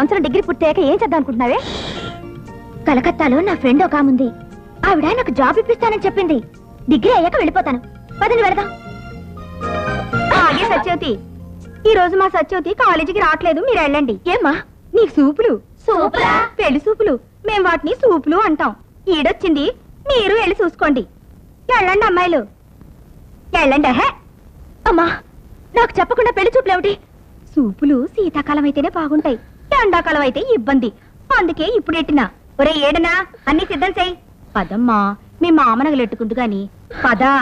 సంవత్సరం డిగ్రీ పూర్తయ్యాక ఏం చేద్దాం అనుకుంటున్నావే కలకత్తాలో నా ఫ్రెండ్ ఒక ఆమె ఉంది ఆవిడ నాకు జాబ్ ఇప్పిస్తానని చెప్పింది డిగ్రీ అయ్యాక వెళ్ళిపోతాను పదని వెళదాం ఆగే సత్యవతి ఈ రోజు మా సత్యవతి కాలేజీకి రావట్లేదు మీరు వెళ్ళండి ఏమ్మా నీకు సూపులు సూపులా పెళ్లి సూపులు మేం వాటిని సూపులు అంటాం ఈడొచ్చింది మీరు వెళ్ళి చూసుకోండి వెళ్ళండి అమ్మాయిలు వెళ్ళండి హే అమ్మా నాకు చెప్పకుండా పెళ్లి చూపులు ఏమిటి సూపులు శీతాకాలం అయితేనే బాగుంటాయి ఎండాకాలం అయితే ఇబ్బంది అందుకే ఇప్పుడు ఎట్టినా ఒరే ఏడనా అన్ని సిద్ధం చేయి పదమ్మా మీ మామనగలెట్టుకుంటు గాని పదా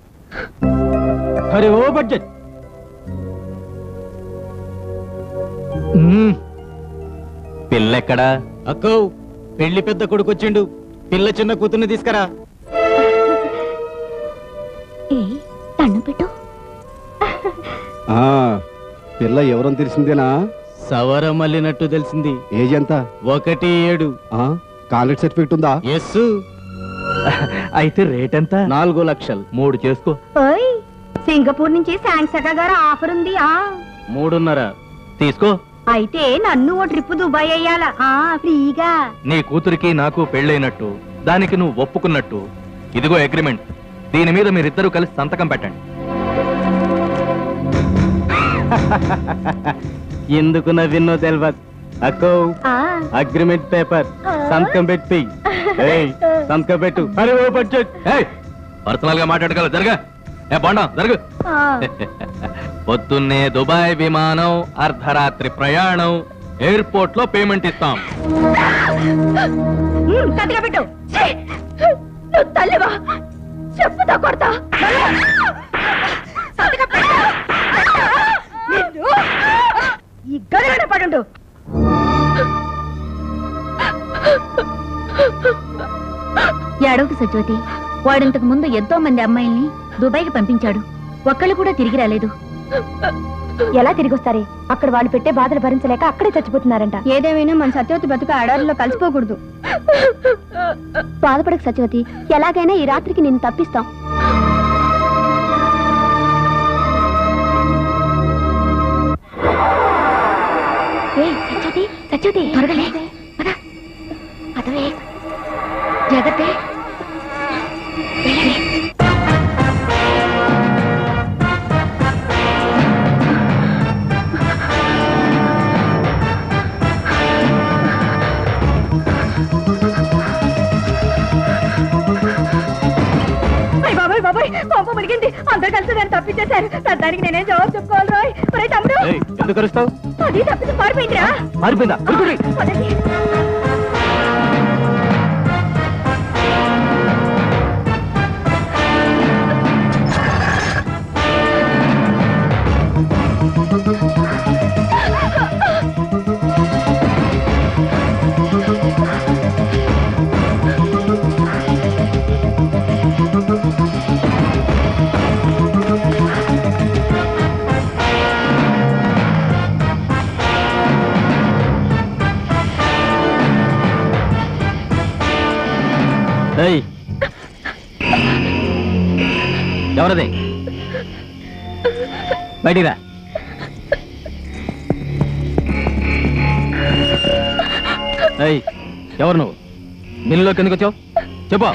అరే ఓ బడ్జెట్ పిల్లెక్కడా అక్కో పెళ్లి పెద్ద కొడుకు వచ్చిండు పిల్ల చిన్న కూతుర్ని తీసుకురా ఏ దండం పెట్టు ఆ, పిల్ల ఎవరని తెలిసిందేనా సవర మళ్ళినట్టు తెలిసింది ఏజ్ ఎంత ఒకటి ఏడు ఆ, కాంట్రాక్ట్ సర్టిఫికెట్ ఉందా ఎస్ అయితే రేట్ ఎంత నాలుగు లక్షలు మూడు చేసుకో ఓయ్ సింగపూర్ నుంచి శాంక్సకా గారు ఆఫర్ ఉంది ఆ మూడున్నర తీసుకో అయితే నన్ను ఓ ట్రిప్ దుబాయ్ అయ్యాలా ఆ ఫ్రీగా నీ కూతురికి నాకు పెళ్ళైనట్టు దానికి నువ్వు ఒప్పుకున్నట్టు ఇదిగో అగ్రిమెంట్ దీని మీద మీరిద్దరూ కలిసి సంతకం పెట్టండి ఎందుకు నవ్విన్నో తెలియదు అక్కో ఆ అగ్రిమెంట్ పేపర్ సంతకం పెట్టి ఏయ్, సంతకం పెట్టు అరే ఓ బడ్జెట్ పర్సనల్ గా మాట్లాడగల జరగా ఏ బాండా జరుగు ఆ. పొద్దున్నే దుబాయ్ విమానం అర్ధరాత్రి ప్రయాణం ఎయిర్పోర్ట్ లో పేమెంట్ ఇస్తాం ఉమ్, కత్తిగా పెట్టు ఛీ! నువ్వు తల్లివా చెప్పుతా కొడతా కత్తిగా పెట్టు. నిన్ను ఈ గదిలోనే పడుండు ఏడవకు సజ్జోతి వాడింతకు ముందు ఎంతో మంది అమ్మాయిల్ని దుబాయ్కి పంపించాడు ఒక్కళ్ళు కూడా తిరిగి రాలేదు ఎలా తిరిగి వస్తారే అక్కడ వాళ్ళు పెట్టే బాధలు భరించలేక అక్కడే చచ్చిపోతున్నారంట ఏదేమైనా మన సత్యవతి బతుకు ఆడారిలో కలిసిపోకూడదు బాధపడకు సత్యవతి ఎలాగైనా ఈ రాత్రికి నిన్ను తప్పిస్తాం ఏయ్, సత్యవతి సత్యవతి త్వరగా లే. పద. పదవే జాగ్రత్త వెళ్ళవే. అయ్ బాబాయ్ బాబాయ్ పంప మునిగింది అందరు కలిసి నన్ను తప్పించేశారు దానికి నేనేం జవాబు చెప్పుకోవాలి రాయ్ ఒరే తమ్ముడు ఏయ్, ఎందుకు అరుస్తావు అది తప్పించి మారిపోయిందిరా మారిపోయిందా ఉరుకురి. పదండి. ఏయ్ ఎవరది బయటికి రా ఏయ్ ఎవరు నువ్వు మిల్లులోకి ఎందుకు వచ్చావు చెప్పు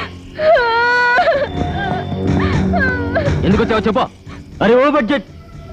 ఎందుకు వచ్చావు చెప్పు అరే ఓ బడ్జెట్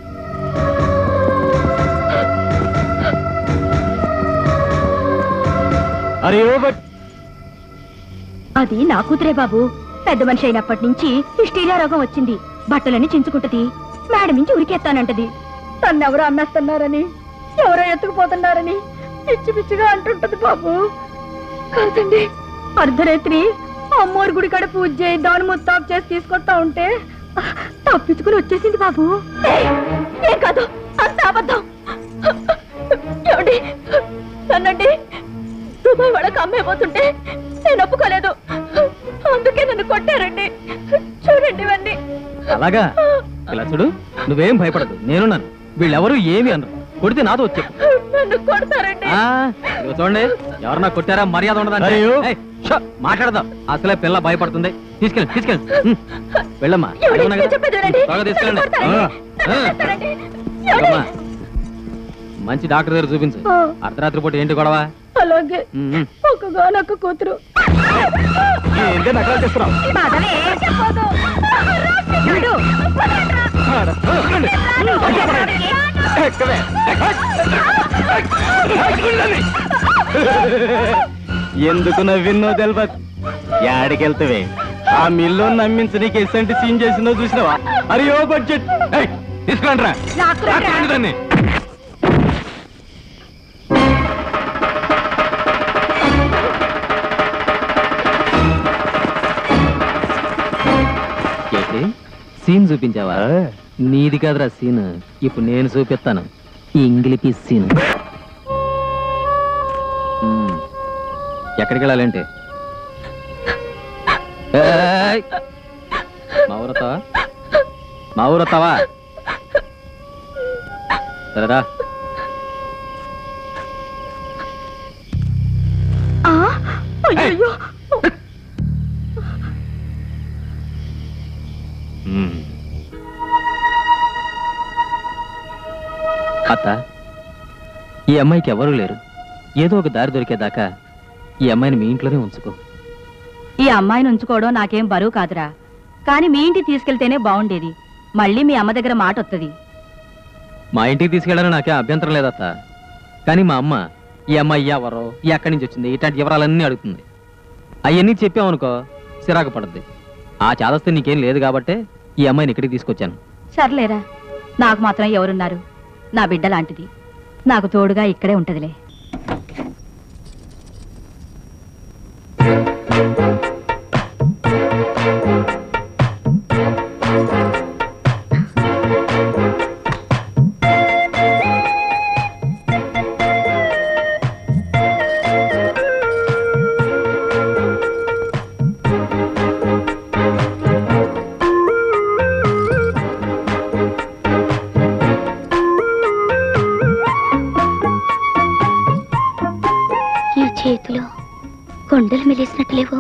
అరే ఓ బడ్ అది నా కూతురే బాబు పెద్ద మనిషి అయినప్పటి నుంచి హిస్టీరియా రోగం వచ్చింది బట్టలని చించుకుంటది మేడం నుంచి ఉరికెత్తానంటది తన్నెవరో అమ్మేస్తున్నారని ఎవరో ఎత్తుకుపోతున్నారని పిచ్చి పిచ్చిగా అంటుంటది బాబు కాదండి అర్ధరాత్రి అమ్మోరు గుడి కాడ పూజ చేయి దాని ముత్తాపు చేసి తీసుకొస్తా ఉంటే తప్పించుకుని వచ్చేసింది బాబు ఏయ్, ఏం కాదు అంత అబద్ధం ఏమండి నన్నండి దుబాయ్ వాళ్ళకి అమ్మేపోతుంటే నేను ఒప్పుకోలేదు అందుకే నన్ను కొట్టారండి చూడండి ఇవన్నీ అలాగా ఇలా చూడు నువ్వేం భయపడదు నేనున్నాను వీళ్ళెవరూ ఏమి అనరు కొడితే నాతో వచ్చే నన్ను కొడతారండి చూడండి ఎవరన్నా కొట్టారా మర్యాద ఉండదంటే ఏయ్, షో, మాట్లాడదాం అసలే పిల్ల భయపడుతుంది తీసుకెళ్ళి తీసుకెళ్ళి ఉమ్, వెళ్ళమ్మా ఎవడి? వెళ్ళమన్నా కదా? నేను చెప్పేది వినండి. త్వరగా తీసుకెళ్ళండి నన్ను కొడతారండి. ఆ, ఆ. నన్ను కొడతారండి. ఎవడి? వెళ్ళమ్మా. మంచి డాక్టర్ దగ్గర చూపించు ఆ, అర్ధరాత్రి పూట ఏంటి గొడవ అలాగే ఉమ్, ఉమ్. ఒక్కగానొక్క కూతురు ఏంటి నకరాలు చేస్తున్నావు పదవే. చెప్పదు. చూడు. ఎక్కవే. ఎందుకు నవ్విన్నో తెలియదు యాడికెళ్తావే ఆ మిల్లో నమ్మించి నీకు ఎసంటి సీన్ చేసిందో చూసినావా అరియో బడ్జెట్ తీసుకురండి లాక్కురా. దాన్ని ఏంటి సీన్ చూపించావా నీది కాదురా సీన్ ఇప్పుడు నేను చూపిస్తాను ఇంగ్లీష్ సీన్ ఉమ్. ఎక్కడికి వెళ్ళాలంటే ఏయ్! మా ఊరొత్తావా మా ఊరొత్తావా సరేరా ఆ, అయ్యయ్యో. అత్త ఈ అమ్మాయికి ఎవరూ లేరు ఏదో ఒక దారి దొరికేదాకా ఈ అమ్మాయిని మీ ఇంట్లోనే ఉంచుకో ఈ అమ్మాయిని ఉంచుకోవడం నాకేం బరువు కాదురా కానీ మీ ఇంటికి తీసుకెళ్తేనే బాగుండేది మళ్ళీ మీ అమ్మ దగ్గర మాట వస్తుంది మా ఇంటికి తీసుకెళ్ళడానికి నాకే అభ్యంతరం లేదత్త కానీ మా అమ్మ ఈ అమ్మాయి ఎవరో ఎక్కడి నుంచి వచ్చింది ఇట్లాంటి వివరాలన్నీ అడుగుతుంది అవన్నీ చెప్పామనుకో సిరాకు పడుద్ది ఆ చాదస్తే నీకేం లేదు కాబట్టే ఈ అమ్మాయిని ఇక్కడికి తీసుకొచ్చాను సర్లేరా నాకు మాత్రం ఎవరున్నారు నా బిడ్డ లాంటిది నాకు తోడుగా ఇక్కడే ఉంటదిలే ఈ చేతిలో కొండలు మెలేసినట్టు లేవు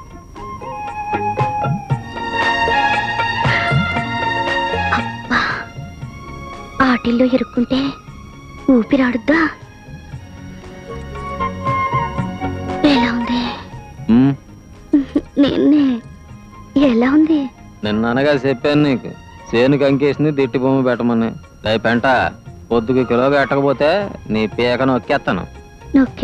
అబ్బా ఆటిల్లో ఇరుక్కుంటే ఊపిరాడుద్దా ఎలా ఉంది ఉమ్, నిన్నే ఎలా ఉంది నిన్న అనగా చెప్పాను నీకు చేను కంకేసింది దిట్టి బొమ్మ పెట్టమని దయ పెంట పొద్దుకు కిలోగా ఎట్టకపోతే నీ పీక నొక్కేస్తాను నొక్కే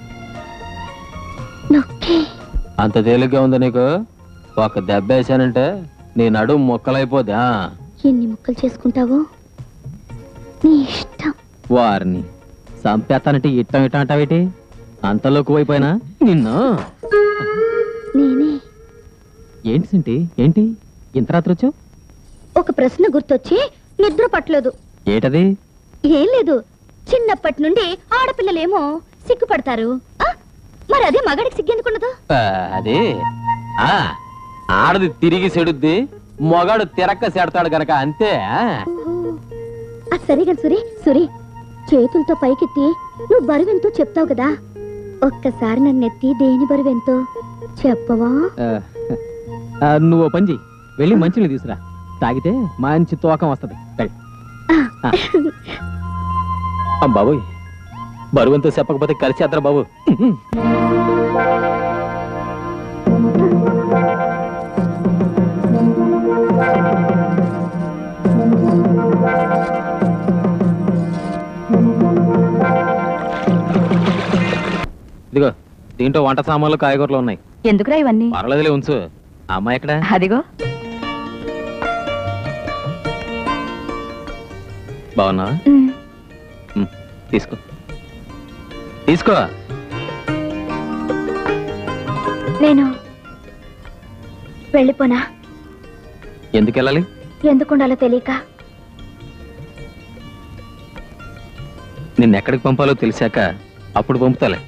నొక్కే అంత తేలిగ్గా ఉంది నీకు ఒక దెబ్బ వేసానంటే నీ నడుము మొక్కలైపోద్ది ఆ ఎన్ని ముక్కలు చేసుకుంటావో నీ ఇష్టం వారిని చంపేస్తానంటే ఇట్టం ఇట్టం అంటావేటి అంతలోకి పోయిపోయినా నిన్ను నేనే ఏంటి సింటి ఏంటి ఇంత రాత్రి వచ్చావు ఒక ప్రశ్న గుర్తొచ్చి నిద్ర పట్టలేదు ఏటది ఏం లేదు చిన్నప్పటి నుండి ఆడపిల్లలేమో సిగ్గుపడతారు ఆ, మరి అదే మగాడికి సిగ్గెందుకుండదు ఆ, అది ఆ ఆడది తిరిగి సెడుద్ది మొగాడు తిరక్క సెడతాడు గనక అంతే ఆ? అది సరే కానీ సురి సురి చేతులతో పైకెత్తి నువ్వు బరువెంతో చెప్తావు కదా ఒక్కసారి నన్ను ఎత్తి దేని బరువెంతో చెప్పవా ఆ, ఆ, నువ్వు ఓ పని చెయ్యి వెళ్ళి మంచిని తీసురా తాగితే మంచి తూకం వస్తది వెళ్ళి. ఆ. ఆ, బాబోయ్ బరువంతో చెప్పకపోతే కలిసేద్దరా బాబు ఇదిగో దీంట్లో వంట సామాన్లు కాయగూరలు ఉన్నాయి ఎందుకురా ఇవన్నీ పర్లేదులే ఉంచు ఆ అమ్మాయి ఎక్కడ అదిగో బాగున్నావా ఉమ్, ఉమ్, తీసుకో తీసుకో నేను వెళ్ళిపోనా ఎందుకు వెళ్ళాలి ఎందుకుండాలో తెలియక నిన్ను ఎక్కడికి పంపాలో తెలిసాక అప్పుడు పంపుతాలే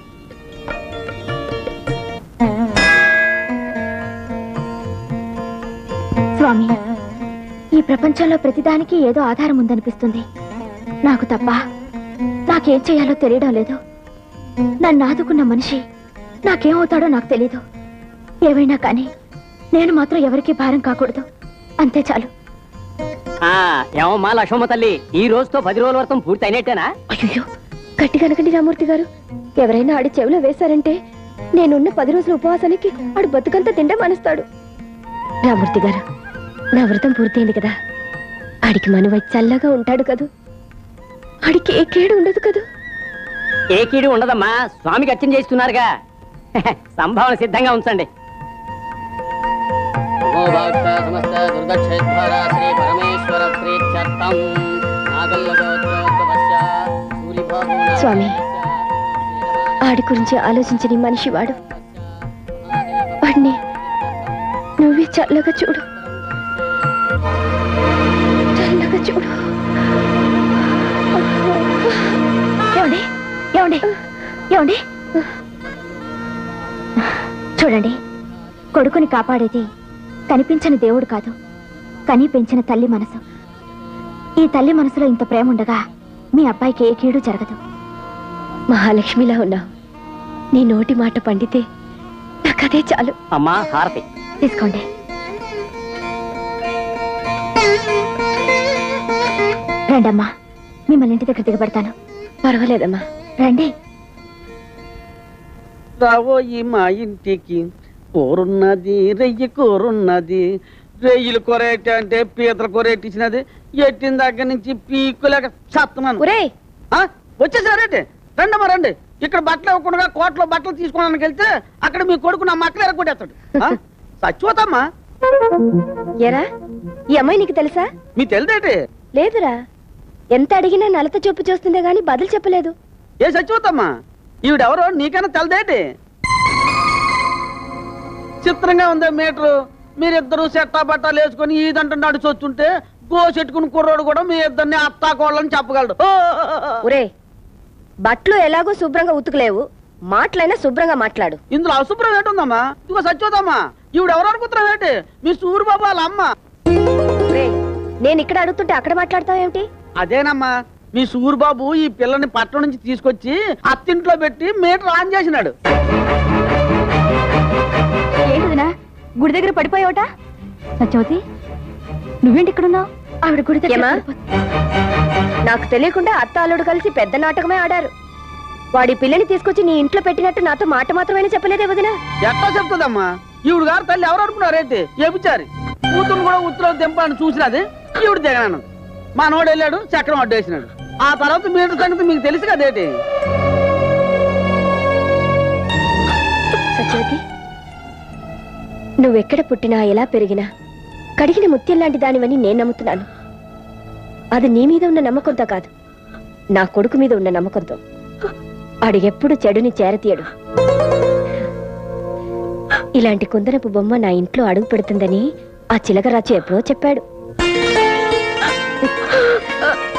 స్వామి ఈ ప్రపంచంలో ప్రతిదానికి ఏదో ఆధారం ఉందనిపిస్తుంది నాకు తప్ప నాకేం చేయాలో తెలియడం లేదు నన్ను ఆదుకున్న మనిషి నాకేమవుతాడో నాకు తెలీదు ఏవైనా కానీ నేను మాత్రం ఎవరికీ భారం కాకూడదు అంతే చాలు ఆ ఏమమ్మా లక్ష్మమ్మ తల్లి ఈ రోజుతో పది రోజుల వరకు పూర్తి అయినట్టేనా అయ్యో గట్టిగా అనకండి రామూర్తి గారు ఎవరైనా ఆడి చెవిలో వేశారంటే నేనున్న పది రోజుల ఉపవాసానికి ఆడు బతుకంతా తిండే మానేస్తాడు రామూర్తి గారు నా వ్రతం పూర్తయింది కదా ఆడికి మనువై చల్లగా ఉంటాడు కదూ ఆడికి ఏ కేడు ఉండదు కదూ ఏ కీడు ఉండదమ్మా స్వామికి అర్చన చేస్తున్నారుగా సంభావన సిద్ధంగా ఉంచండి స్వామి ఆడి గురించి ఆలోచించని మనిషి వాడు వాడిని నువ్వే చల్లగా చూడు చల్లగా చూడు ఏమండి ఏమండి ఏమండి చూడండి కొడుకుని కాపాడేది కనిపించని దేవుడు కాదు కని పెంచిన తల్లి మనసు ఈ తల్లి మనసులో ఇంత ప్రేమ ఉండగా మీ అబ్బాయికి ఏ కీడు జరగదు మహాలక్ష్మిలా ఉన్నావు నీ నోటి మాట పండితే నాకదే చాలు అమ్మా హారతి తీసుకోండి రండమ్మా మిమ్మల్ని ఇంటి దగ్గర దిగబడతాను పర్వాలేదమ్మా రండి రావోయి మా ఇంటికి కూరున్నది రెయ్యి కూరున్నది రెయ్యిలు కొరేటి అంటే పీతల కొరేటి ఇచ్చినది ఎట్టిన దగ్గర నుంచి పీక్కులేక చత్తనాను ఒరే ఆ, వచ్చేసారేంటి రండమ్మా రండి ఇక్కడ బట్టలు ఇవ్వకుండా కోట్లో బట్టలు తీసుకోవడానికి వెళ్తే అక్కడ మీ కొడుకు నా మక్కలు ఎరగొట్టేస్తాడు ఆ, చచ్చిపోతామ్మా ఎరా ఈ అమ్మాయి నీకు తెలుసా మీ తెలిదేటి లేదురా ఎంత అడిగినా నలత చూపు చూస్తుందే గాని బదులు చెప్పలేదు ఏ చచ్చిపోతామ్మా ఈవిడెవరో నీకైనా తెలదేటి చిత్రంగా ఉందే మీటరు మీరిద్దరు సెట్టా బట్టాలు వేసుకొని ఈదంట నడిచొచ్చుంటే గోసెట్టుకుని కుర్రోడు కూడా మీ ఇద్దరిని అత్తా కోళ్ళని చెప్పగలడు ఓ! ఒరే బట్టలు ఎలాగో శుభ్రంగా ఉతుకులేవు మాటలైనా శుభ్రంగా మాట్లాడు ఇందులో అశుభ్రం ఏంటుందమ్మా ఇదిగో సచ్చిపోతామ్మా ఈవిడెవరు అనుకుంటున్నావు ఏంటి మీ సూరిబాబు వాళ్ళ అమ్మ ఒరే నేను ఇక్కడ అడుగుతుంటే అక్కడ మాట్లాడతావేమిటి అదేనమ్మా మీ సూరిబాబు ఈ పిల్లని పట్టణం నుంచి తీసుకొచ్చి అత్తింట్లో పెట్టి మీటర్ ఆన్ చేసినాడు ఏంటిదినా గుడి దగ్గర పడిపోయావట సత్యవతి నువ్వేంటి ఇక్కడున్నావు ఆవిడ గుడి దగ్గర నాకు తెలియకుండా అత్త అల్లుడు కలిసి పెద్ద నాటకమే ఆడారు వాడి పిల్లని తీసుకొచ్చి నీ ఇంట్లో పెట్టినట్టు నాతో మాట మాత్రమే చెప్పలేదే వదినా ఎట్లా చెప్తుందమ్మా ఈవిడ గారు తల్లి ఎవరు అనుకున్నారేంటి ఏపిచ్చారు కూతురు కూడా ఉత్తరం దింపాలని చూసినది ఈవిడ దిగనాను మా నోడు వెళ్ళాడు చక్రం అడ్డేసినాడు ఆ తర్వాత మీటర్ సంగతి మీకు తెలుసు కదేటి సత్యవతి నువ్వెక్కడ పుట్టినా ఎలా పెరిగినా కడిగిన ముత్యం లాంటి దానివని నేను నమ్ముతున్నాను అది నీ మీద ఉన్న నమ్మకంతో కాదు నా కొడుకు మీద ఉన్న నమ్మకంతో అడుగెప్పుడు చెడుని చేరతీయడు ఇలాంటి కుందరపు బొమ్మ నా ఇంట్లో అడుగు పెడుతుందని ఆ చిలకరాజు ఎప్పుడో చెప్పాడు